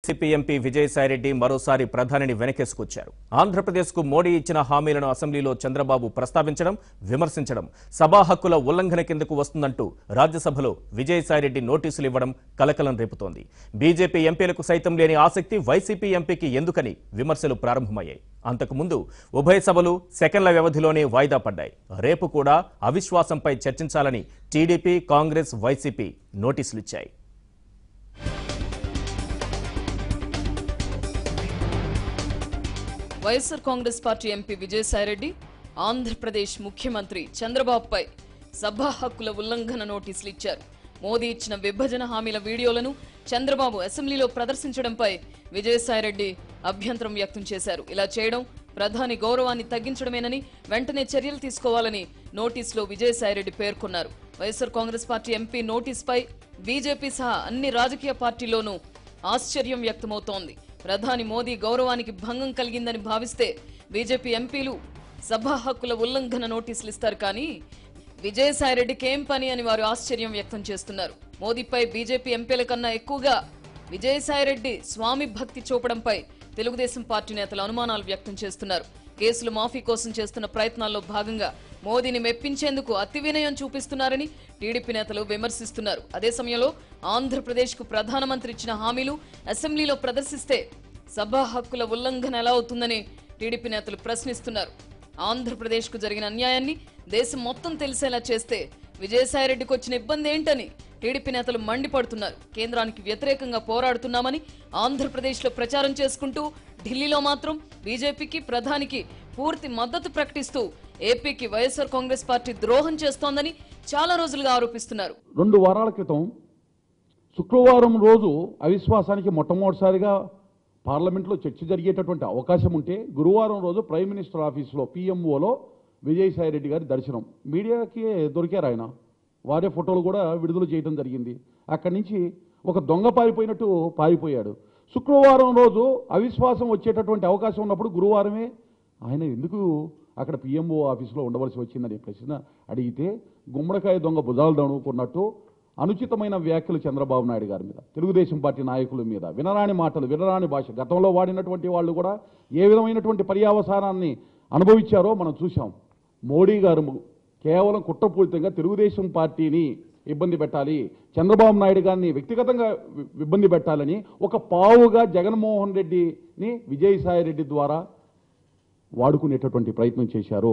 CP MP Vijayasai Reddy మరోసారి ప్రధానిని వెనకేసుకొచ్చారు ఆంధ్రప్రదేశ్కు మోడీ ఇచ్చిన హామీలను అసెంబ్లీలో చంద్రబాబు ప్రస్తావించడం విమర్శించడం సభా హక్కుల ఉల్లంఘన కిందకు వస్తుందంటూ రాజ్యసభలో విజయసాయిరెడ్డి నోటీసులు ఇవ్వడం కలకలం రేపుతోంది బీజేపీ ఎంపీలకు సైతం లేని ఆసక్తి వైసీపీ ఎంపీకి ఎందుకని విమర్శలు ప్రారంభమయ్యాయి అంతకుముందు ఉభయ సభలు సెకండ్ల వ్యవధిలోనే వాయిదా పడ్డాయి రేపు కూడా అవిశ్వాసంపై చర్చించాలని టీడీపీ కాంగ్రెస్ వైసీపీ నోటీసులిచ్చాయి వైఎస్ఆర్ కాంగ్రెస్ పార్టీ ఎంపీ విజయసాయిరెడ్డి ఆంధ్రప్రదేశ్ ముఖ్యమంత్రి చంద్రబాబుపై సభా హక్కుల ఉల్లంఘన నోటీసులు ఇచ్చారు మోదీ ఇచ్చిన విభజన హామీల వీడియోలను చంద్రబాబు అసెంబ్లీలో ప్రదర్శించడంపై విజయసాయిరెడ్డి అభ్యంతరం వ్యక్తం చేశారు ఇలా చేయడం ప్రధాని గౌరవాన్ని తగ్గించడమేనని వెంటనే చర్యలు తీసుకోవాలని నోటీసులో విజయసాయిరెడ్డి పేర్కొన్నారు వైఎస్ఆర్ కాంగ్రెస్ పార్టీ ఎంపీ నోటీసుపై బీజేపీ సహా అన్ని రాజకీయ పార్టీల్లోనూ ఆశ్చర్యం వ్యక్తమవుతోంది ప్రధాని మోదీ గౌరవానికి భంగం కలిగిందని భావిస్తే బీజేపీ ఎంపీలు సభా హక్కుల ఉల్లంఘన నోటీసులు ఇస్తారు కానీ విజయసాయిరెడ్డికి ఏం పని అని వారు ఆశ్చర్యం వ్యక్తం చేస్తున్నారు మోదీపై బీజేపీ ఎంపీల కన్నా ఎక్కువగా విజయసాయిరెడ్డి స్వామి భక్తి చూపడంపై తెలుగుదేశం పార్టీ నేతలు అనుమానాలు వ్యక్తం చేస్తున్నారు కేసులు మాఫీ కోసం చేస్తున్న ప్రయత్నాల్లో భాగంగా మోదీని మెప్పించేందుకు అతి వినయం చూపిస్తున్నారని టీడీపీ నేతలు విమర్శిస్తున్నారు అదే సమయంలో ఆంధ్రప్రదేశ్కు ప్రధానమంత్రి ఇచ్చిన హామీలు అసెంబ్లీలో ప్రదర్శిస్తే సభా హక్కుల ఉల్లంఘన ఎలా అవుతుందని టీడీపీ నేతలు ప్రశ్నిస్తున్నారు ఆంధ్రప్రదేశ్కు జరిగిన అన్యాయాన్ని దేశం మొత్తం తెలిసేలా చేస్తే విజయసాయిరెడ్డికి వచ్చిన ఇబ్బంది ఏంటని టీడీపీ నేతలు మండిపడుతున్నారు కేంద్రానికి వ్యతిరేకంగా పోరాడుతున్నామని ఆంధ్రప్రదేశ్లో ప్రచారం చేసుకుంటూ ఢిల్లీలో మాత్రం బీజేపీకి ప్రధానికి పూర్తి మద్దతు ప్రకటిస్తూ ఏపీకి వైఎస్ఆర్ కాంగ్రెస్ పార్టీ ద్రోహం చేస్తోందని చాలా రోజులుగా ఆరోపిస్తున్నారు రెండు వారాల క్రితం శుక్రవారం రోజు అవిశ్వాసానికి మొట్టమొదటిసారిగా పార్లమెంట్లో చర్చ జరిగేటటువంటి అవకాశం ఉంటే గురువారం రోజు ప్రైమ్ మినిస్టర్ ఆఫీస్లో పిఎంఓలో విజయసాయి రెడ్డి గారి దర్శనం మీడియాకి దొరికారు ఆయన వారే ఫోటోలు కూడా విడుదల చేయడం జరిగింది అక్కడి నుంచి ఒక దొంగ పారిపోయినట్టు పారిపోయాడు శుక్రవారం రోజు అవిశ్వాసం వచ్చేటటువంటి అవకాశం ఉన్నప్పుడు గురువారమే ఆయన ఎందుకు అక్కడ పిఎంఓ ఆఫీసులో ఉండవలసి వచ్చిందనే ప్రశ్న అడిగితే గుమ్మడికాయ దొంగ భుజాలు దణుకున్నట్టు అనుచితమైన వ్యాఖ్యలు చంద్రబాబు నాయుడు గారి మీద తెలుగుదేశం పార్టీ నాయకుల మీద వినరాని మాటలు వినరాని భాష గతంలో వాడినటువంటి వాళ్ళు కూడా ఏ విధమైనటువంటి పర్యావసానాన్ని అనుభవించారో మనం చూసాం మోడీ గారు కేవలం కుట్రపూరితంగా తెలుగుదేశం పార్టీని ఇబ్బంది పెట్టాలి చంద్రబాబు నాయుడు గారిని వ్యక్తిగతంగా వి- ఇబ్బంది పెట్టాలని ఒక పావుగా జగన్మోహన్ రెడ్డిని విజయసాయి రెడ్డి ద్వారా వాడుకునేటటువంటి ప్రయత్నం చేశారు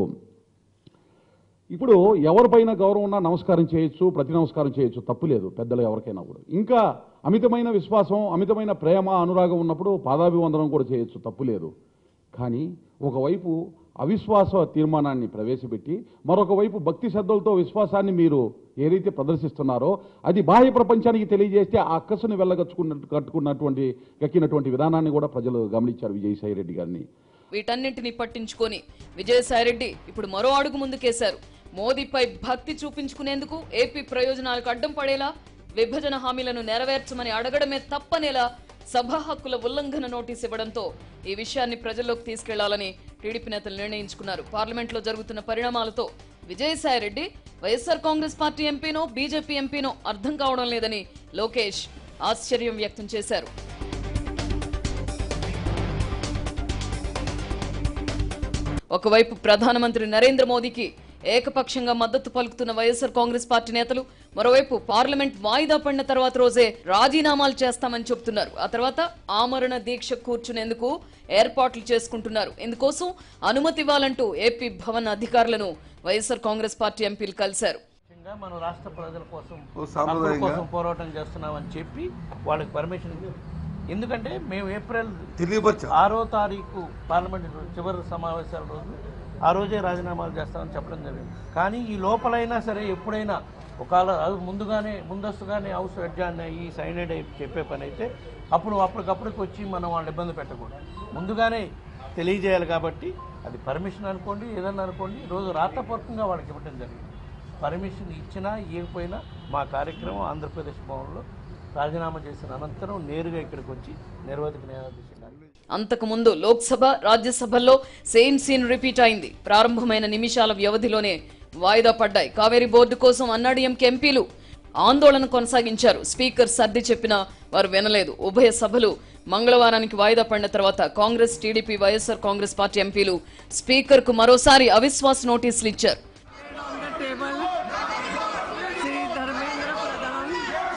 ఇప్పుడు ఎవరిపైన గౌరవం ఉన్నా నమస్కారం చేయొచ్చు ప్రతి నమస్కారం చేయొచ్చు తప్పు లేదు పెద్దలు ఎవరికైనా కూడా ఇంకా అమితమైన విశ్వాసం అమితమైన ప్రేమ అనురాగం ఉన్నప్పుడు పాదాభివందనం కూడా చేయొచ్చు తప్పు లేదు కానీ ఒకవైపు అవిశ్వాస తీర్మానాన్ని ప్రవేశపెట్టి మరొక వైపు భక్తి శ్రద్ధలతో విశ్వాసాన్ని మీరు ఏదైతే ప్రదర్శిస్తున్నారో అది బాహ్య ప్రపంచానికి తెలియజేస్తే ఆ అక్కసుని వెళ్ళగచ్చుకున్నట్టు కట్టుకున్నటువంటి కక్కినటువంటి విధానాన్ని కూడా ప్రజలు గమనించారు విజయసాయి రెడ్డి గారిని వీటన్నింటినీ పట్టించుకొని విజయసాయిరెడ్డి ఇప్పుడు మరో అడుగు ముందుకేశారు మోదీపై భక్తి చూపించుకునేందుకు ఏపీ ప్రయోజనాలకు అడ్డం పడేలా విభజన హామీలను నెరవేర్చమని అడగడమే తప్పనేలా సభా హక్కుల ఉల్లంఘన నోటీస్ ఇవ్వడంతో ఈ విషయాన్ని ప్రజల్లోకి తీసుకెళ్లాలని టీడీపీ నేతలు నిర్ణయించుకున్నారు పార్లమెంట్లో జరుగుతున్న పరిణామాలతో విజయసాయిరెడ్డి వైఎస్ఆర్ కాంగ్రెస్ పార్టీ ఎంపీనో బీజేపీ ఎంపీనో అర్థం కావడం లేదని లోకేష్ ఆశ్చర్యం వ్యక్తం చేశారు ఒకవైపు ప్రధానమంత్రి నరేంద్ర మోదీకి ఏకపక్షంగా మద్దతు పలుకుతున్న వైఎస్ఆర్ కాంగ్రెస్ పార్టీ నేతలు మరోవైపు పార్లమెంట్ వాయిదా పడిన తర్వాత రోజే రాజీనామాలు చేస్తామని చెబుతున్నారు ఆ తర్వాత ఆమరణ దీక్ష కూర్చునేందుకు ఏర్పాట్లు చేసుకుంటున్నారు ఇందుకోసం అనుమతి ఇవ్వాలంటూ ఏపీ భవన్ అధికారులను వైఎస్ఆర్ కాంగ్రెస్ పార్టీ ఎంపీలు కలిశారు ముఖ్యంగా మనం రాష్ట్ర ప్రజల కోసం ఓ హక్కుల సాంప్రదాయంగా. కోసం పోరాటం చేస్తున్నామని చెప్పి వాళ్ళకి పర్మిషన్ ఇచ్చారు. ఎందుకంటే మేము ఏప్రిల్ తెలియపరచా ఆరో తారీఖు పార్లమెంట్ చివరి సమావేశాల రోజు ఆ రోజే రాజీనామాలు చేస్తామని చెప్పడం జరిగింది కానీ ఈ లోపలైనా సరే ఎప్పుడైనా ఒకవేళ అది ముందుగానే ముందస్తుగానే హౌస్ అడ్జాన్ అయ్యి సైనైడ్ అయి చెప్పే పని అయితే అప్పుడు అప్పటికప్పటికి వచ్చి మనం వాళ్ళని ఇబ్బంది పెట్టకూడదు ముందుగానే తెలియజేయాలి కాబట్టి అది పర్మిషన్ అనుకోండి ఏదన్నా అనుకోండి రోజు రాతపూర్వకంగా వాళ్ళకి ఇవ్వడం జరిగింది పర్మిషన్ ఇచ్చినా ఇవ్వకపోయినా మా కార్యక్రమం ఆంధ్రప్రదేశ్ భవన్లో రాజీనామా చేసిన అనంతరం నేరుగా ఇక్కడికి వచ్చి నిర్వాధిక న్యాయాధీశులు అంతకుముందు లోక్సభ రాజ్యసభల్లో సేమ్ సీన్ రిపీట్ అయింది ప్రారంభమైన నిమిషాల వ్యవధిలోనే వాయిదా పడ్డాయి కావేరీ బోర్డు కోసం అన్నాడీఎంకే ఎంపీలు ఆందోళన కొనసాగించారు స్పీకర్ సర్ది చెప్పినా వారు వినలేదు ఉభయ సభలు మంగళవారానికి వాయిదా పడిన తర్వాత కాంగ్రెస్ టీడీపీ వైఎస్ఆర్ కాంగ్రెస్ పార్టీ ఎంపీలు స్పీకర్ కు మరోసారి అవిశ్వాస నోటీసులు ఇచ్చారు on the table Sri Dharmendra Pradhan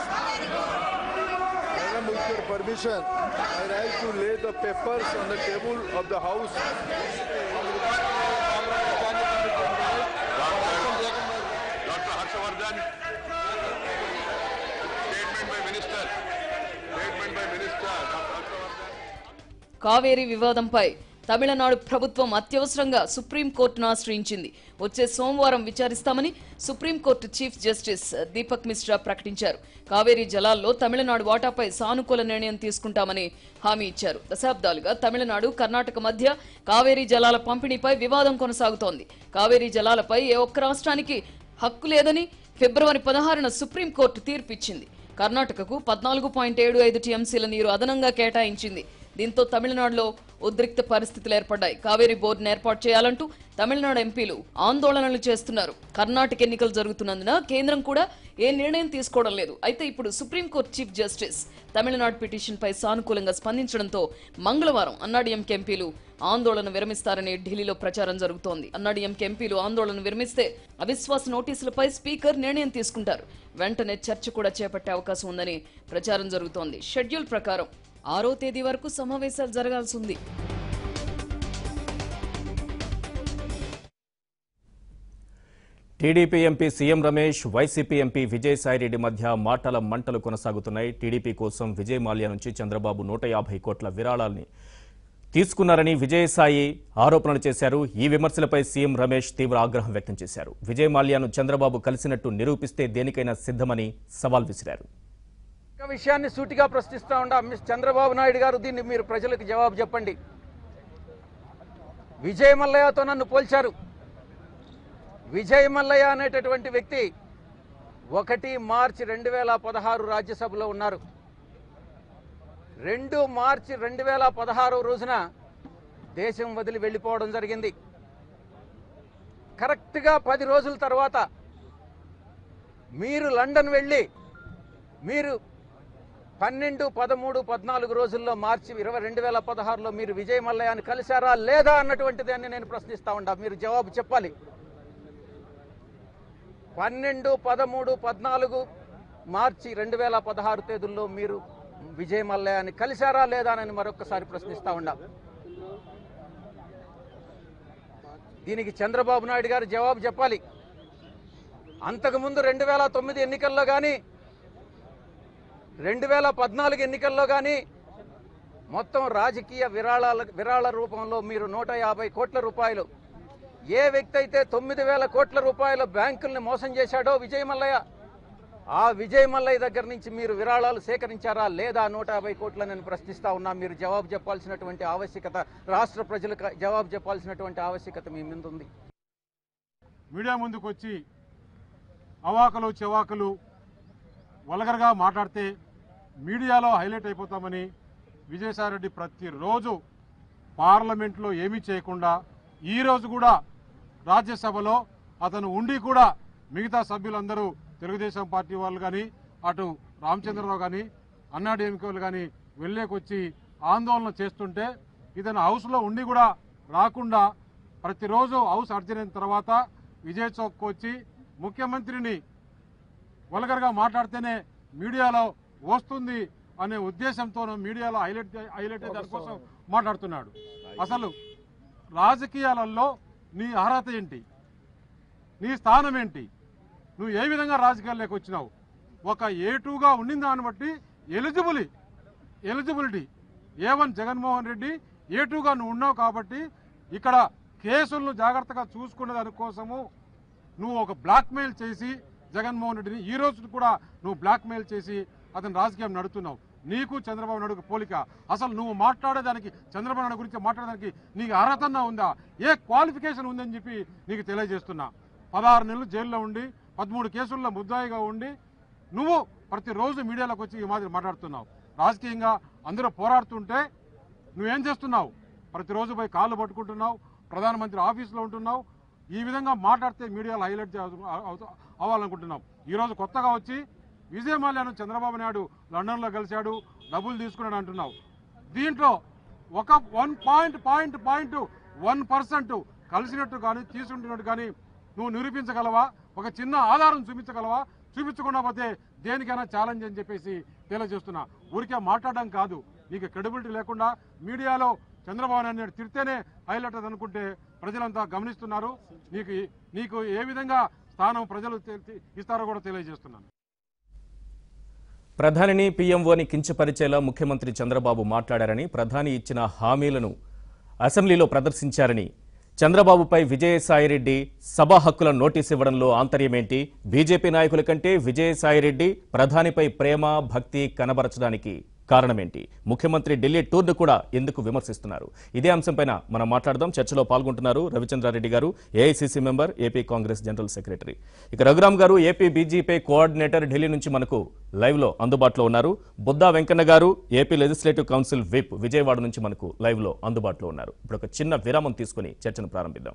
Madam, with your permission, I rise to lay the papers on the table of the House. Dr. Harshavardhan. Statement by Minister. Statement by Minister. Dr. Harshavardhan. Kaveri వివాదంపై తమిళనాడు ప్రభుత్వం అత్యవసరంగా సుప్రీంకోర్టును ఆశ్రయించింది వచ్చే సోమవారం విచారిస్తామని supreme court chief justice Dipak Misra ప్రకటించారు కావేరీ జలాల్లో తమిళనాడు వాటాపై సానుకూల నిర్ణయం తీసుకుంటామని హామీ ఇచ్చారు దశాబ్దాలుగా తమిళనాడు కర్ణాటక మధ్య కావేరీ జలాల పంపిణీపై వివాదం కొనసాగుతోంది కావేరీ జలాలపై ఏ ఒక్క రాష్ట్రానికి హక్కు లేదని ఫిబ్రవరి పదహారున సుప్రీంకోర్టు తీర్పిచ్చింది కర్ణాటకకు పద్నాలుగు పాయింట్ ఏడు ఐదు టీఎంసీల నీరు అదనంగా కేటాయించింది దీంతో తమిళనాడులో ఉద్రిక్త పరిస్థితులు ఏర్పడ్డాయి కావేరీ బోర్డును ఏర్పాటు చేయాలంటూ తమిళనాడు ఎంపీలు ఆందోళనలు చేస్తున్నారు కర్ణాటక ఎన్నికలు జరుగుతున్నందున కేంద్రం కూడా ఏ నిర్ణయం తీసుకోవడం లేదు అయితే ఇప్పుడు సుప్రీంకోర్టు చీఫ్ జస్టిస్ తమిళనాడు పిటిషన్పై సానుకూలంగా స్పందించడంతో మంగళవారం అన్నాడీఎంకే ఎంపీలు ఆందోళన విరమిస్తారని ఢిల్లీలో ప్రచారం జరుగుతోంది అన్నాడీఎంకే ఎంపీలు ఆందోళన విరమిస్తే అవిశ్వాస నోటీసులపై స్పీకర్ నిర్ణయం తీసుకుంటారు వెంటనే చర్చ కూడా చేపట్టే అవకాశం ఉందని ప్రచారం జరుగుతోంది షెడ్యూల్ ప్రకారం ఆరో తేదీ వరకు సమావేశాలు జరగాల్సి ఉంది TDP MP CM Ramesh YCP MP Vijayasai Reddy మధ్య మాటల మంటలు కొనసాగుతున్నాయి టీడీపీ కోసం విజయ్ మాల్యా నుంచి చంద్రబాబు నూట యాభై కోట్ల విరాళాల్ని తీసుకున్నారని విజయసాయి ఆరోపణలు చేశారు ఈ విమర్శలపై సీఎం రమేష్ తీవ్ర ఆగ్రహం వ్యక్తం చేశారు విజయ్ మాల్యాను చంద్రబాబు కలిసినట్టు నిరూపిస్తే దేనికైనా సిద్ధమని సవాల్ విసిరారు ఒక విషయాన్ని సూటిగా ప్రశ్నిస్తా ఉండా మిస్ చంద్రబాబు నాయుడు గారు దీన్ని మీరు ప్రజలకు జవాబు చెప్పండి విజయ్ మల్లయ్యతో నన్ను పోల్చారు విజయ్ మల్లయ్య అనేటటువంటి వ్యక్తి ఒకటి మార్చి రెండు వేల పదహారు రాజ్యసభలో ఉన్నారు రెండు మార్చి రెండు వేల పదహారు రోజున దేశం వదిలి వెళ్ళిపోవడం జరిగింది కరెక్ట్గా పది రోజుల తర్వాత మీరు లండన్ వెళ్ళి మీరు పన్నెండు పదమూడు పద్నాలుగు రోజుల్లో మార్చి ఇరవై రెండు వేల పదహారులో మీరు విజయ్ మల్లయ్యని కలిశారా లేదా అన్నటువంటి దాన్ని నేను ప్రశ్నిస్తా ఉండా మీరు జవాబు చెప్పాలి పన్నెండు పదమూడు పద్నాలుగు మార్చి రెండు వేల పదహారు తేదీల్లో మీరు విజయ్ మల్లయ్యని కలిశారా లేదా అని మరొకసారి ప్రశ్నిస్తా ఉండా దీనికి చంద్రబాబు నాయుడు గారు జవాబు చెప్పాలి అంతకుముందు రెండు వేల తొమ్మిది ఎన్నికల్లో కానీ రెండు వేల పద్నాలుగు ఎన్నికల్లో కానీ మొత్తం రాజకీయ విరాళాల విరాళ రూపంలో మీరు నూట యాభై కోట్ల రూపాయలు ఏ వ్యక్తి అయితే తొమ్మిది వేల కోట్ల రూపాయల బ్యాంకుల్ని మోసం చేశాడో విజయ్ మల్లయ్య ఆ విజయ్ మల్లయ్య దగ్గర నుంచి మీరు విరాళాలు సేకరించారా లేదా నూట యాభై కోట్ల నేను ప్రశ్నిస్తా ఉన్నా మీరు జవాబు చెప్పాల్సినటువంటి ఆవశ్యకత రాష్ట్ర ప్రజలకు జవాబు చెప్పాల్సినటువంటి ఆవశ్యకత మీ మీద ఉంది మీడియా ముందుకు వచ్చి అవాకలు చెవాకలు వల్గర్గా మాట్లాడితే మీడియాలో హైలైట్ అయిపోతామని విజయసాయిరెడ్డి ప్రతిరోజు పార్లమెంట్లో ఏమీ చేయకుండా ఈరోజు కూడా రాజ్యసభలో అతను ఉండి కూడా మిగతా సభ్యులందరూ తెలుగుదేశం పార్టీ వాళ్ళు కానీ అటు రామచంద్రరావు కానీ అన్నాడీఎంకే వాళ్ళు కానీ వెళ్ళేకొచ్చి ఆందోళన చేస్తుంటే ఇతను హౌస్లో ఉండి కూడా రాకుండా ప్రతిరోజు హౌస్ అర్జనైన తర్వాత విజయ్ చౌక్ వచ్చి ముఖ్యమంత్రిని వల్గర్గా మాట్లాడితేనే మీడియాలో వస్తుంది అనే ఉద్దేశంతో మీడియాలో హైలైట్ చే- హైలైట్ అయ్యే దానికోసం మాట్లాడుతున్నాడు అసలు రాజకీయాలలో నీ అర్హత ఏంటి నీ స్థానం ఏంటి నువ్వు ఏ విధంగా రాజకీయాల్లోకి వచ్చినావు ఒక ఏ టూగా ఉండిన దాన్ని బట్టి eligible eligibility A one Jaganmohan Reddy A టూగా నువ్వు ఉన్నావు కాబట్టి ఇక్కడ కేసులను జాగ్రత్తగా చూసుకునే దానికోసము నువ్వు ఒక బ్లాక్మెయిల్ చేసి జగన్మోహన్ రెడ్డిని ఈ రోజు కూడా నువ్వు బ్లాక్మెయిల్ చేసి అతను రాజకీయం నడుతున్నావు నీకు చంద్రబాబు నాయుడుకు పోలిక అసలు నువ్వు మాట్లాడేదానికి చంద్రబాబు నాయుడు గురించి మాట్లాడడానికి నీకు అర్హతన్నా ఉందా ఏ క్వాలిఫికేషన్ ఉందని చెప్పి నీకు తెలియజేస్తున్నా పదహారు నెలలు జైల్లో ఉండి పదమూడు కేసుల్లో ముద్దాయిగా ఉండి నువ్వు ప్రతిరోజు మీడియాలోకి వచ్చి ఈ మాదిరి మాట్లాడుతున్నావు రాజకీయంగా అందరూ పోరాడుతుంటే నువ్వేం చేస్తున్నావు ప్రతిరోజు పోయి కాళ్ళు పట్టుకుంటున్నావు ప్రధానమంత్రి ఆఫీస్లో ఉంటున్నావు ఈ విధంగా మాట్లాడితే మీడియాలో హైలైట్ చే- అవుత- అవ్వాలనుకుంటున్నావు ఈరోజు కొత్తగా వచ్చి విజయ్ మాల్యాను చంద్రబాబు నాయుడు లండన్లో కలిశాడు డబ్బులు తీసుకున్నాడు అంటున్నావు దీంట్లో ఒక one point point point one percent కలిసినట్టు కానీ తీసుకుంటున్నట్టు కానీ నువ్వు నిరూపించగలవా ఒక చిన్న ఆధారం చూపించగలవా చూపించకుండా పోతే దేనికైనా ఛాలెంజ్ అని చెప్పేసి తెలియజేస్తున్నా ఊరికే మాట్లాడడం కాదు నీకు క్రెడిబిలిటీ లేకుండా మీడియాలో చంద్రబాబు నాయుడు తిడితేనే హైలైట్ అది అనుకుంటే ప్రజలంతా గమనిస్తున్నారు నీకు నీకు ఏ విధంగా స్థానం ప్రజలు తె- తె- ఇస్తారో కూడా తెలియజేస్తున్నాను ప్రధానిని పీఎంఓని కించపరిచేలా ముఖ్యమంత్రి చంద్రబాబు మాట్లాడారని ప్రధాని ఇచ్చిన హామీలను అసెంబ్లీలో ప్రదర్శించారని చంద్రబాబుపై విజయసాయిరెడ్డి సభా హక్కుల నోటీస్ ఇవ్వడంలో ఆంతర్యమేంటి బీజేపీ నాయకుల కంటే విజయసాయిరెడ్డి ప్రధానిపై ప్రేమ భక్తి కనబరచడానికి కారణమేంటి ముఖ్యమంత్రి ఢిల్లీ టూర్ను కూడా ఎందుకు విమర్శిస్తున్నారు ఇదే అంశంపైన మనం మాట్లాడదాం చర్చలో పాల్గొంటున్నారు Ravichandra Reddy garu AICC member AP Congress general secretary ఇక రఘురామ్ గారు ఏపీ బీజేపీ కోఆర్డినేటర్ ఢిల్లీ నుంచి మనకు లైవ్ లో అందుబాటులో ఉన్నారు Budda Venkanna garu AP legislative council whip Vijayawada నుంచి మనకు లైవ్ లో అందుబాటులో ఉన్నారు ఇప్పుడు ఒక చిన్న విరామం తీసుకుని చర్చను ప్రారంభిద్దాం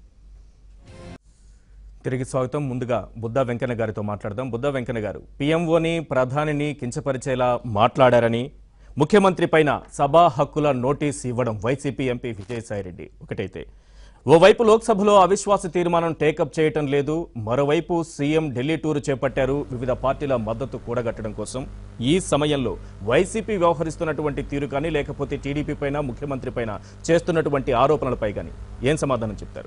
తిరిగి స్వాగతం ముందుగా బుద్ధా వెంకన్న గారితో మాట్లాడదాం బుద్ధా వెంకన్న గారు పీఎంఓని ప్రధానిని కించపరిచేలా మాట్లాడారని ముఖ్యమంత్రి పైన సభా హక్కుల నోటీస్ ఇవ్వడం వైసీపీ ఎంపీ విజయసాయిరెడ్డి ఒకటైతే ఓవైపు లోక్సభలో అవిశ్వాస తీర్మానం టేకప్ చేయటం లేదు మరోవైపు సీఎం ఢిల్లీ టూరు చేపట్టారు వివిధ పార్టీల మద్దతు కూడగట్టడం కోసం ఈ సమయంలో వైసీపీ వ్యవహరిస్తున్నటువంటి తీరు కానీ లేకపోతే టీడీపీ పైన ముఖ్యమంత్రి పైన చేస్తున్నటువంటి ఆరోపణలపై కానీ ఏం సమాధానం చెప్తారు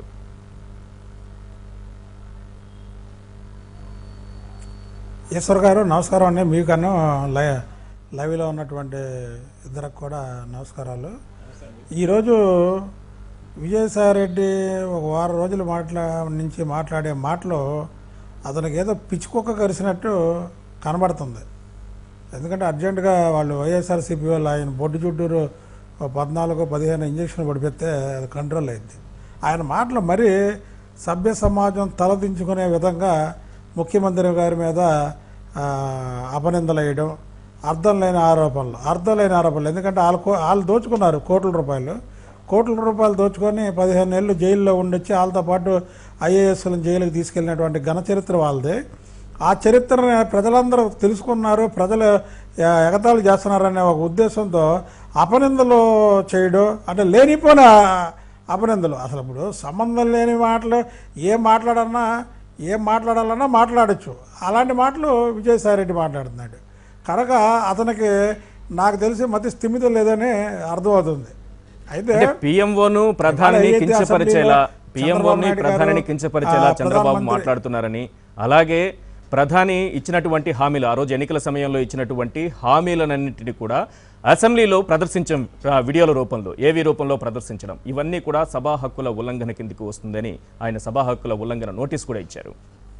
ఈశ్వర్ గారు నమస్కారం అండి మీకన్నా లై లైవ్లో ఉన్నటువంటి ఇద్దరికి కూడా నమస్కారాలు ఈరోజు విజయసాయిరెడ్డి ఒక వారం రోజులు మాట్లా నుంచి మాట్లాడే మాటలు అతనికి ఏదో పిచ్చుకొక్క కరిసినట్టు కనబడుతుంది ఎందుకంటే అర్జెంటుగా వాళ్ళు వైఎస్ఆర్సీపీ వాళ్ళు ఆయన బొడ్డు చుట్టూరు ఓ పద్నాలుగు పదిహేను ఇంజక్షన్ పడిపెడితే అది కంట్రోల్ అయింది ఆయన మాటలు మరీ సభ్య సమాజం తలదించుకునే విధంగా ముఖ్యమంత్రి గారి మీద ఆ, అపనిందలు వేయడం అర్థం లేని ఆరోపణలు అర్థం లేని ఆరోపణలు ఎందుకంటే వాళ్ళు కో- వాళ్ళు దోచుకున్నారు కోట్ల రూపాయలు కోట్ల రూపాయలు దోచుకొని పదిహేను నెలలు జైల్లో ఉండొచ్చి వాళ్ళతో పాటు ఐఏఎస్లను జైలుకి తీసుకెళ్ళినటువంటి ఘన చరిత్ర వాళ్ళది ఆ చరిత్రని ప్రజలందరూ తెలుసుకున్నారు ప్రజలు ఎ- ఎగతాళి చేస్తున్నారనే ఒక ఉద్దేశంతో అపనిందలు చేయడం అంటే లేనిపోయిన అపనిందలు అసలు ఇప్పుడు సంబంధం లేని మాటలు ఏం మాట్లాడన్నా ఏం మాట్లాడాలన్నా మాట్లాడచ్చు అలాంటి మాటలు విజయసాయిరెడ్డి మాట్లాడుతున్నాడు కనుక అతనికి నాకు తెలిసి మతి స్థిమితం లేదని అర్థమవుతుంది అయితే అంటే పిఎంఓను ప్రధానిని ఏదైతే కించపరిచేలా అసెంబ్లీలో పిఎంఓని చంద్రబాబు నాయుడు గారు, ప్రధానిని కించపరిచేలా ఆ, చంద్రబాబు ప్రధానమంత్రి- మాట్లాడుతున్నారని అలాగే ప్రధాని ఇచ్చినటువంటి హామీలు ఆ రోజు ఎన్నికల సమయంలో ఇచ్చినటువంటి హామీలన్నింటినీ కూడా అసెంబ్లీలో ప్రదర్శించడం ఆ, వీడియోల రూపంలో ఏవి రూపంలో ప్రదర్శించడం ఇవన్నీ కూడా సభా హక్కుల ఉల్లంఘన కిందికి వస్తుందని ఆయన సభా హక్కుల ఉల్లంఘన నోటీస్ కూడా ఇచ్చారు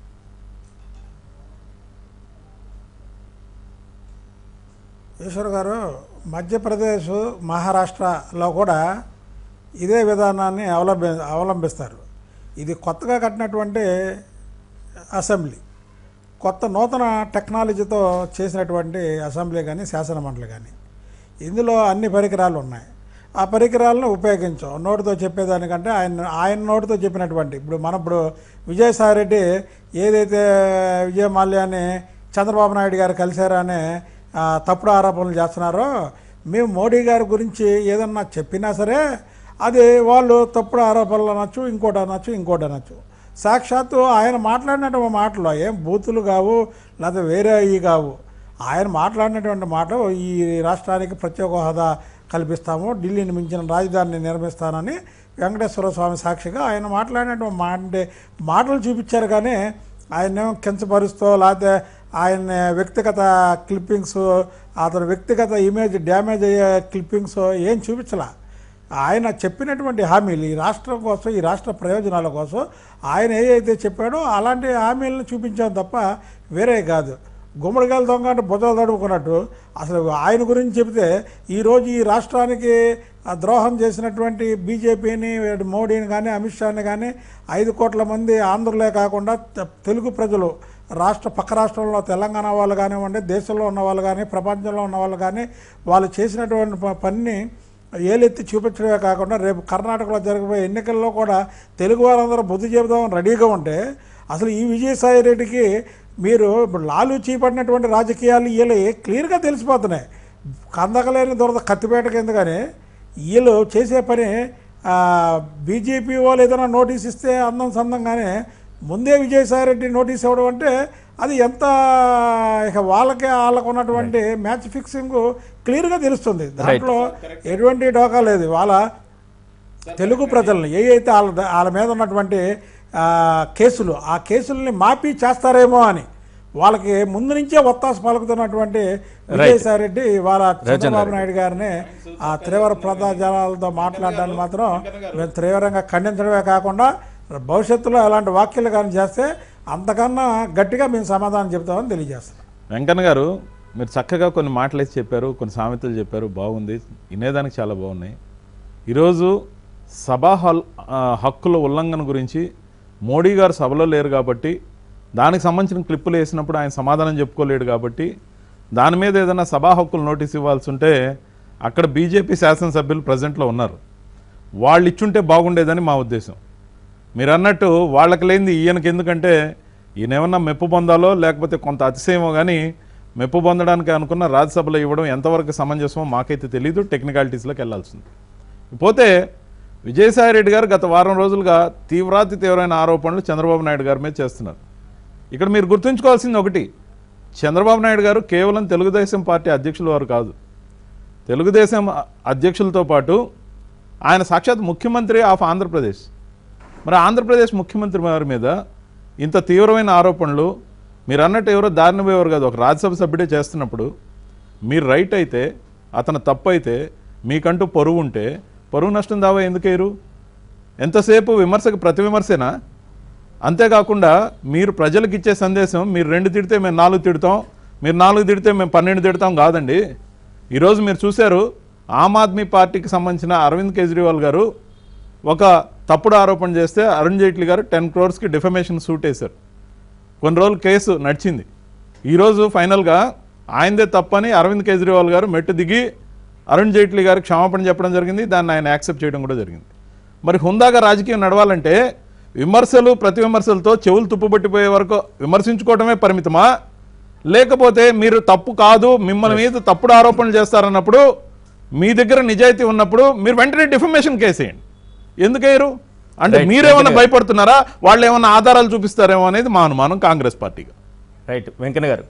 ఈశ్వర్ గారు మధ్యప్రదేశ్ మహారాష్ట్రలో కూడా ఇదే విధానాన్ని అవలంబి అవలంబిస్తారు ఇది కొత్తగా కట్టినటువంటి అసెంబ్లీ కొత్త నూతన టెక్నాలజీతో చేసినటువంటి అసెంబ్లీ కానీ శాసనమండలి కానీ ఇందులో అన్ని పరికరాలు ఉన్నాయి ఆ పరికరాలను ఉపయోగించాం నోటితో చెప్పేదానికంటే ఆయన ఆయన నోటితో చెప్పినటువంటి ఇప్పుడు మన ఇప్పుడు విజయసాయిరెడ్డి ఏదైతే విజయ మాల్యాన్ని చంద్రబాబు నాయుడు గారు కలిశారని ఆ, తప్పుడు ఆరోపణలు చేస్తున్నారో మేము మోడీ గారి గురించి ఏదన్నా చెప్పినా సరే అది వాళ్ళు తప్పుడు ఆరోపణలు అనొచ్చు ఇంకోటి అనొచ్చు ఇంకోటి అనొచ్చు సాక్షాత్తు ఆయన మాట్లాడినటువంటి మాటలు ఏం బూతులు కావు లేదా వేరే అవి కావు ఆయన మాట్లాడినటువంటి మాట ఈ రాష్ట్రానికి ప్రత్యేక హోదా కల్పిస్తాము ఢిల్లీని మించిన రాజధానిని నిర్మిస్తానని వెంకటేశ్వర స్వామి సాక్షిగా ఆయన మాట్లాడినటువంటి మాట మాటలు చూపించారు కానీ ఆయన కించపరుస్తూ లేకపోతే ఆయన వ్యక్తిగత క్లిప్పింగ్స్ అతని వ్యక్తిగత ఇమేజ్ డ్యామేజ్ అయ్యే క్లిప్పింగ్స్ ఏం చూపించలా ఆయన చెప్పినటువంటి హామీలు ఈ రాష్ట్రం కోసం ఈ రాష్ట్ర ప్రయోజనాల కోసం ఆయన ఏదైతే చెప్పాడో అలాంటి హామీలను చూపించాం తప్ప వేరే కాదు గుమ్మడికాయల దొంగ అంటే బుద్ధలు తడుముకున్నట్టు అసలు ఆయన గురించి చెబితే ఈరోజు ఈ రాష్ట్రానికి ఆ ద్రోహం చేసినటువంటి బీజేపీని మోడీని కానీ అమిత్ షాని కానీ ఐదు కోట్ల మంది ఆంధ్రులే కాకుండా తె- తెలుగు ప్రజలు రాష్ట్ర పక్క రాష్ట్రంలో తెలంగాణ వాళ్ళు కానివ్వండి దేశంలో ఉన్న వాళ్ళు కానీ ప్రపంచంలో ఉన్న వాళ్ళు కానీ వాళ్ళు చేసినటువంటి ప- పనిని ఏలెత్తి చూపించడమే కాకుండా రేపు కర్ణాటకలో జరగబోయే ఎన్నికల్లో కూడా తెలుగు వారందరూ బుద్ధి చెబుదామని రెడీగా ఉంటే అసలు ఈ విజయసాయి రెడ్డికి మీరు ఇప్పుడు లాలు చీపడినటువంటి రాజకీయాలు వీళ్ళు క్లియర్గా తెలిసిపోతున్నాయి కందకలేని దొరద కత్తిపేటకి ఎందుకని వీళ్ళు చేసే పని బీజేపీ వాళ్ళు ఏదైనా నోటీస్ ఇస్తే అందం సందంగానే ముందే విజయసాయిరెడ్డి నోటీస్ ఇవ్వడం అంటే అది ఎంత ఇక వాళ్ళకే వాళ్ళకు ఉన్నటువంటి మ్యాచ్ ఫిక్సింగ్ క్లియర్గా తెలుస్తుంది దాంట్లో ఎటువంటి డోకా లేదు వాళ్ళ తెలుగు ప్రజలను ఏ అయితే వాళ్ళ వాళ్ళ మీద ఉన్నటువంటి ఆ, కేసులు ఆ కేసుల్ని మాఫీ చేస్తారేమో అని వాళ్ళకి ముందు నుంచే ఒత్తాసు పలుకుతున్నటువంటి విజయసాయి రెడ్డి వాళ్ళ చంద్రబాబు నాయుడు గారిని ఆ తీవ్ర ప్రజాజనాలతో మాట్లాడడాన్ని మాత్రం మేము తీవ్రంగా ఖండించడమే కాకుండా భవిష్యత్తులో అలాంటి వ్యాఖ్యలు కానీ చేస్తే అంతకన్నా గట్టిగా మేము సమాధానం చెప్తామని తెలియజేస్తున్నాం వెంకన్న గారు మీరు చక్కగా కొన్ని మాటలు అయితే చెప్పారు కొన్ని సామెతలు చెప్పారు బాగుంది వినేదానికి చాలా బాగున్నాయి ఈరోజు సభా హల్ ఆ, హక్కుల ఉల్లంఘన గురించి మోడీ గారు సభలో లేరు కాబట్టి దానికి సంబంధించిన క్లిప్పులు వేసినప్పుడు ఆయన సమాధానం చెప్పుకోలేడు కాబట్టి దాని మీద ఏదైనా సభా హక్కులు నోటీస్ ఇవ్వాల్సి ఉంటే అక్కడ బీజేపీ శాసనసభ్యులు ప్రజెంట్లో ఉన్నారు వాళ్ళు ఇచ్చుంటే బాగుండేదని మా ఉద్దేశం మీరు అన్నట్టు వాళ్ళకి లేనిది ఈయనకి ఎందుకంటే ఈయన ఏమన్నా మెప్పు పొందాలో లేకపోతే కొంత అతిశయమో కానీ మెప్పు పొందడానికి అనుకున్న రాజ్యసభలో ఇవ్వడం ఎంతవరకు సమంజసమో మాకైతే తెలియదు టెక్నికాలిటీస్లోకి వెళ్ళాల్సింది పోతే విజయసాయి రెడ్డి గారు గత వారం రోజులుగా తీవ్రాతి తీవ్రమైన ఆరోపణలు చంద్రబాబు నాయుడు గారి మీద చేస్తున్నారు ఇక్కడ మీరు గుర్తుంచుకోవాల్సింది ఒకటి చంద్రబాబు నాయుడు గారు కేవలం తెలుగుదేశం పార్టీ అధ్యక్షుల వారు కాదు తెలుగుదేశం అధ్యక్షులతో పాటు ఆయన సాక్షాత్ ముఖ్యమంత్రి ఆఫ్ ఆంధ్రప్రదేశ్ మరి ఆంధ్రప్రదేశ్ ముఖ్యమంత్రి వారి మీద ఇంత తీవ్రమైన ఆరోపణలు మీరు అన్నట్టు ఎవరో దారిన పోయేవారు కాదు ఒక రాజ్యసభ సభ్యుడే చేస్తున్నప్పుడు మీరు రైట్ అయితే అతను తప్పు అయితే మీకంటూ పొరుగు ఉంటే పరువు నష్టం దావా ఎందుకేరు ఎంతసేపు విమర్శకు ప్రతి విమర్శేనా అంతేకాకుండా మీరు ప్రజలకు ఇచ్చే సందేశం మీరు రెండు తిడితే మేము నాలుగు తిడతాం మీరు నాలుగు తిడితే మేము పన్నెండు తిడతాం కాదండి ఈరోజు మీరు చూశారు ఆమ్ ఆద్మీ పార్టీకి సంబంధించిన అరవింద్ కేజ్రీవాల్ గారు ఒక తప్పుడు ఆరోపణ చేస్తే అరుణ్ జైట్లీ గారు టెన్ క్రోర్స్కి డిఫమేషన్ సూట్ వేశారు కొన్ని రోజులు కేసు నడిచింది ఈరోజు ఫైనల్గా ఆయనదే తప్పని అరవింద్ కేజ్రీవాల్ గారు మెట్టు దిగి అరుణ్ జైట్లీ గారికి క్షమాపణ చెప్పడం జరిగింది దాన్ని ఆయన యాక్సెప్ట్ చేయడం కూడా జరిగింది మరి హుందాగా రాజకీయం నడవాలంటే విమర్శలు ప్రతి విమర్శలతో చెవులు తుప్పుపట్టిపోయే వరకు విమర్శించుకోవడమే పరిమితమా లేకపోతే మీరు తప్పు కాదు మిమ్మల్ని మీద తప్పుడు ఆరోపణలు చేస్తారన్నప్పుడు మీ దగ్గర నిజాయితీ ఉన్నప్పుడు మీరు వెంటనే డిఫమేషన్ కేసేయండి ఎందుకయ్యారు అంటే Right. మీరేమన్నా వెంకయ్య. భయపడుతున్నారా వాళ్ళు ఏమన్నా ఆధారాలు చూపిస్తారేమో అనేది మా అనుమానం కాంగ్రెస్ పార్టీగా రైట్ వెంకన్న గారు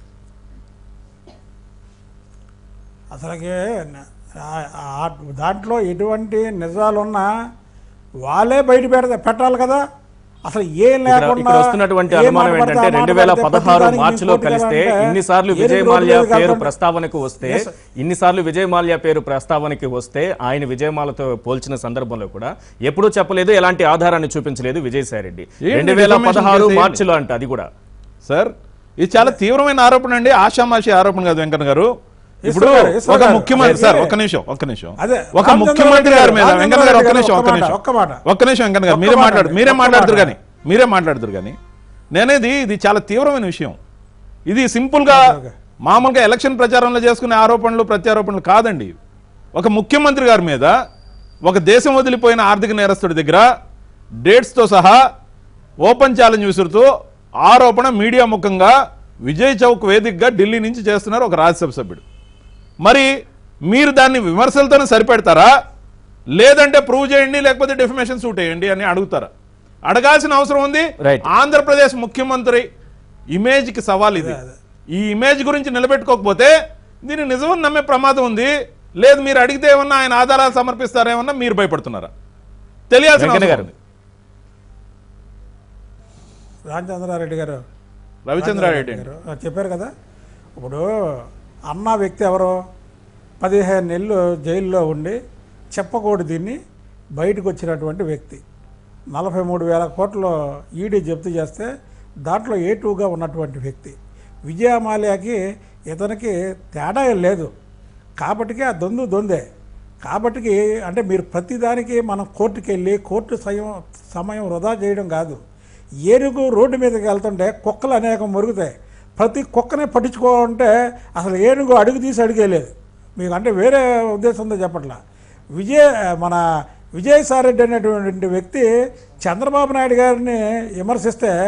అసలుకి న- ఆ- ఆ దాంట్లో ఎటువంటి నిజాలున్నా వాళ్ళే బయట పెడతా పెట్టాలి కదా అసలు ఏం ఇక్కడ లేకుండా ఇక్కడ వస్తున్నటువంటి ఏ అనుమానం మాట పడితే ఏంటంటే ఆ మాట రెండు వేల పడితే పదహారు ప్రతిదానికి మార్చిలో మేము కలిస్తే కొట్టుకెళ్ళాలంటే ఇన్నిసార్లు ఏనుగు విజయ్ రోడ్డు మాల్యా మీద పేరు వెళ్తుంటే- ప్రస్తావనకు వస్తే Yes. ఇన్నిసార్లు విజయ్ మాల్యా పేరు ప్రస్తావనకి వస్తే ఆయన విజయమాలతో పోల్చిన సందర్భంలో కూడా ఎప్పుడూ చెప్పలేదు ఎలాంటి ఆధారాన్ని చూపించలేదు విజయసాయి రెడ్డి ఏంటి రెండు వేల defamation పదహారు case ఏంటి? మార్చిలో అంట అది కూడా సార్ ఇది చాలా తీవ్రమైన ఆరోపణ అండి ఆషామాషి ఆరోపణ కాదు వెంకన్న గారు ఇప్పుడు ఈశ్వర్ గారు, ఈశ్వర్ ఒక గారు, ముఖ్యమంత్రి అదే. సార్ ఒక్క నిమిషం ఒక్క నిమిషం అదే, ఒక రామచంద్ర ముఖ్యమంత్రి రెడ్డి గారి మీద గారు, వెంకన్న గారు ఒక్క రామచంద్ర నిమిషం ఒక్క రెడ్డి గారు, నిమిషం ఒక్క మాట. ఒక్క నిమిషం వెంకన్న గారు ఒక్క మీరే మాట మాట్లాడు అండి, మీరే ఒక్క మాట్లాడుతురు మాట. కానీ మీరే మాట్లాడుతురు కానీ నేనేది ఇది చాలా తీవ్రమైన విషయం ఇది సింపుల్ గా మామూలుగా ఎలక్షన్ ప్రచారంలో చేసుకునే ఆరోపణలు ప్రత్యారోపణలు కాదండి ఒక ముఖ్యమంత్రి గారి మీద ఒక దేశం వదిలిపోయిన ఆర్థిక నేరస్తుడి దగ్గర డేట్స్తో సహా ఓపెన్ ఛాలెంజ్ విసురుతూ ఆరోపణ మీడియా ముఖంగా విజయ్ చౌక్ వేదికగా ఢిల్లీ నుంచి చేస్తున్నారు ఒక రాజ్యసభ సభ్యుడు మరి మీరు దాన్ని విమర్శలతోనే సరిపెడతారా లేదంటే ప్రూవ్ చేయండి లేకపోతే డెఫిమేషన్ సూట్ వేయండి అని అడుగుతారా అడగాల్సిన అవసరం ఉంది Right. ఆంధ్రప్రదేశ్ ముఖ్యమంత్రి ఇమేజ్ కి సవాల్ ఇది ఈ ఇమేజ్ గురించి నిలబెట్టుకోకపోతే దీన్ని నిజమని నమ్మే ప్రమాదం ఉంది లేదు మీరు అడిగితే ఏమన్నా ఆయన ఆధారాలు సమర్పిస్తారేమన్నా మీరు భయపడుతున్నారా తెలియాల్సిన వెంకన్న అవసరం గారు ఉంది. రామచంద్రారెడ్డి గారు రవిచంద్రారెడ్డి అండి. గారు ఆ, చెప్పారు కదా ఇప్పుడు అన్న వ్యక్తి ఎవరు పదిహేను నెలలు జైల్లో ఉండి చెప్పకూడదు దీన్ని బయటకు వచ్చినటువంటి వ్యక్తి నలభై మూడు వేల కోట్లు ఈడీ జప్తు చేస్తే దాంట్లో ఏ టూగా ఉన్నటువంటి వ్యక్తి విజయమాల్యాకి ఇతనికి తేడా ఏం లేదు కాబట్టికి ఆ దొందు దొందే కాబట్టికి అంటే మీరు ప్రతిదానికి మనం కోర్టుకి వెళ్ళి కోర్టు సమయం సమయం వృధా చేయడం కాదు ఏనుగు రోడ్డు మీదకి వెళ్తుంటే కుక్కలు అనేకం మురుగుతాయి ప్రతి కుక్కనే పట్టించుకోవాలంటే అసలు ఏనుగు అడుగు తీసి అడిగేలేదు మీకు అంటే వేరే ఉద్దేశంతో చెప్పట్లా విజయ్ మన విజయసాయి రెడ్డి అనేటువంటి వ్యక్తి చంద్రబాబు నాయుడు గారిని విమర్శిస్తే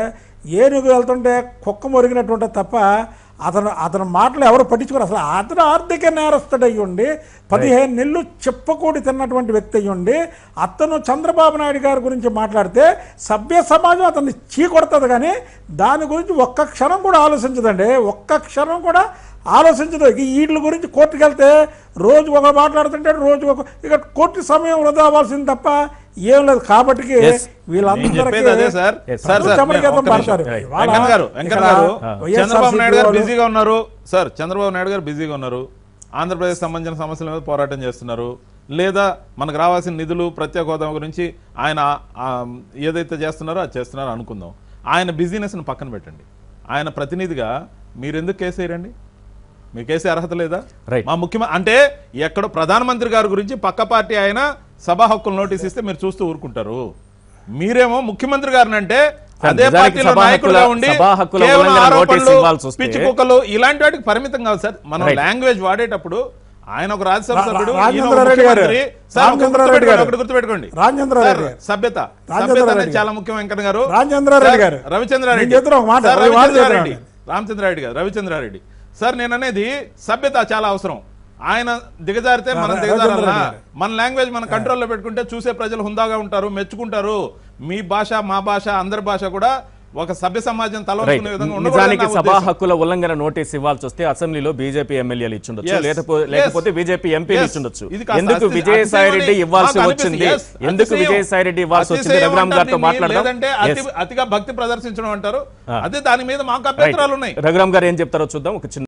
ఏనుగు వెళ్తుంటే కుక్క మొరిగినటువంటి తప్ప అతను అతని మాటలు ఎవరు పట్టించుకోరు అసలు అతను ఆర్థిక నేరస్తుడు అయ్యి ఉండి పదిహేను నెలలు చెప్పకూడి తిన్నటువంటి వ్యక్తి అయ్యి ఉండి అతను చంద్రబాబు నాయుడు గారి గురించి మాట్లాడితే సభ్య సమాజం అతన్ని చీకొడుతుంది కానీ దాని గురించి ఒక్క క్షణం కూడా ఆలోచించదండి ఒక్క క్షణం కూడా ఆలోచించదు ఇక వీటి గురించి కోర్టుకు వెళ్తే రోజు ఒక మాట్లాడుతుంటే రోజు ఒక ఇక కోర్టు సమయం వృధా అవ్వాల్సింది తప్ప ఏం లేదు కాబట్టి Yes. నేను వీళ్ళందరికీ చెప్పేది అదే సార్ Yes, సార్ అందరూ సార్ చెమటగీతం ఒక్క నిమిషం. పడతారు. ఇవాళ వెంకన్న గారు వెంకన్న ఇక్కడ గారు వైఎస్ఆర్సీపీ చంద్రబాబు నాయుడు గారు వాళ్ళు- బిజీగా ఉన్నారు సార్ చంద్రబాబు నాయుడు గారు బిజీగా ఉన్నారు ఆంధ్రప్రదేశ్ సంబంధించిన సమస్యల మీద పోరాటం చేస్తున్నారు లేదా మనకు రావాల్సిన నిధులు ప్రత్యేక హోదా గురించి ఆయన ఆ, ఏదైతే చేస్తున్నారో అది చేస్తున్నారో అనుకుందాం ఆయన బిజినెస్ని పక్కన పెట్టండి ఆయన ప్రతినిధిగా మీరు ఎందుకు కేసు వేయరండి మీకు వేసే అర్హత లేదా Right. మా ముఖ్యమంత్రి అంటే ఎక్కడో ప్రధానమంత్రి గారి గురించి పక్క పార్టీ ఆయన సభా హక్కులు నోటీస్ ఇస్తే మీరు చూస్తూ ఊరుకుంటారు మీరేమో ముఖ్యమంత్రి గారిని అంటే సార్, అదే నిజానికి పార్టీలో సభా నాయకులుగా హక్కుల- ఉండి సభా హక్కుల కేవలం ఉల్లంఘన ఆరోపణలు, నోటీస్ ఇవ్వాల్సి వస్తే- పిచ్చి కుక్కలు ఇలాంటి వాటికి పరిమితం కాదు సార్ మనం Right. లాంగ్వేజ్ వాడేటప్పుడు ఆయన ఒక రాజ్యసభ రా- సభ్యుడు ఈయన ఒక రాజేంద్రారెడ్డి గారు. ముఖ్యమంత్రి. సార్, ఒకటి రాజేంద్రారెడ్డి గుర్తుపెట్టుకోండి, గారు. ఒకటి గుర్తుపెట్టుకోండి రాజేంద్రారెడ్డి సార్, గారు. సభ్యత రాజేంద్రారెడ్డి సభ్యత అనేది గారు. చాలా ముఖ్యం వెంకన్న గారు రాజేంద్రారెడ్డి సార్, గారు. రవిచంద్రారెడ్డి నేను చెప్తున్నా ఒక మాట, సార్, ఒక మాట రవిచంద్రారెడ్డి చెప్తున్నా. రామచంద్రారెడ్డి గారు రవిచంద్రారెడ్డి సార్ నేను అనేది సభ్యత చాలా అవసరం ఆయన దిగజారితే మనం రా- దిగజారాలా రాజేంద్రారెడ్డి గారు. మన లాంగ్వేజ్ మన కంట్రోల్లో పెట్టుకుంటే చూసే ప్రజలు హుందాగా ఉంటారు మెచ్చుకుంటారు మీ భాష మా భాష అందరి భాష కూడా ఒక సభ్య సమాజం రైట్ తలవంచుకునే విధంగా ఉండకూడదని నిజానికి నా సభా ఉద్దేశం. హక్కుల ఉల్లంఘన నోటీస్ ఇవ్వాల్సి వస్తే అసెంబ్లీలో బీజేపీ ఎమ్మెల్యేలు ఇచ్చుండొచ్చు Yes. లేకపోతే Yes. లేకపోతే బీజేపీ ఎంపీలు Yes. ఇచ్చుండొచ్చు ఇది కాస్త ఎందుకు అతిశయం- విజయసాయి రెడ్డి అతిశయం ఇవ్వాల్సి మాకు వచ్చింది అనిపిస్తుంది. Yes. ఎందుకు అతిశయం. విజయసాయి రెడ్డి ఇవ్వాల్సి వచ్చింది అతిశయం రఘురామ్ అంటారు గారితో దీన్ని, మాట్లాడదాం లేదంటే అతి Yes. అతిగా భక్తి ప్రదర్శించడం అంటారు Ah. అదే దాని మీద మాకు రైట్ అభ్యంతరాలు ఉన్నాయి రఘురామ్ గారు ఏం చెప్తారో చూద్దాం ఒక చిన్న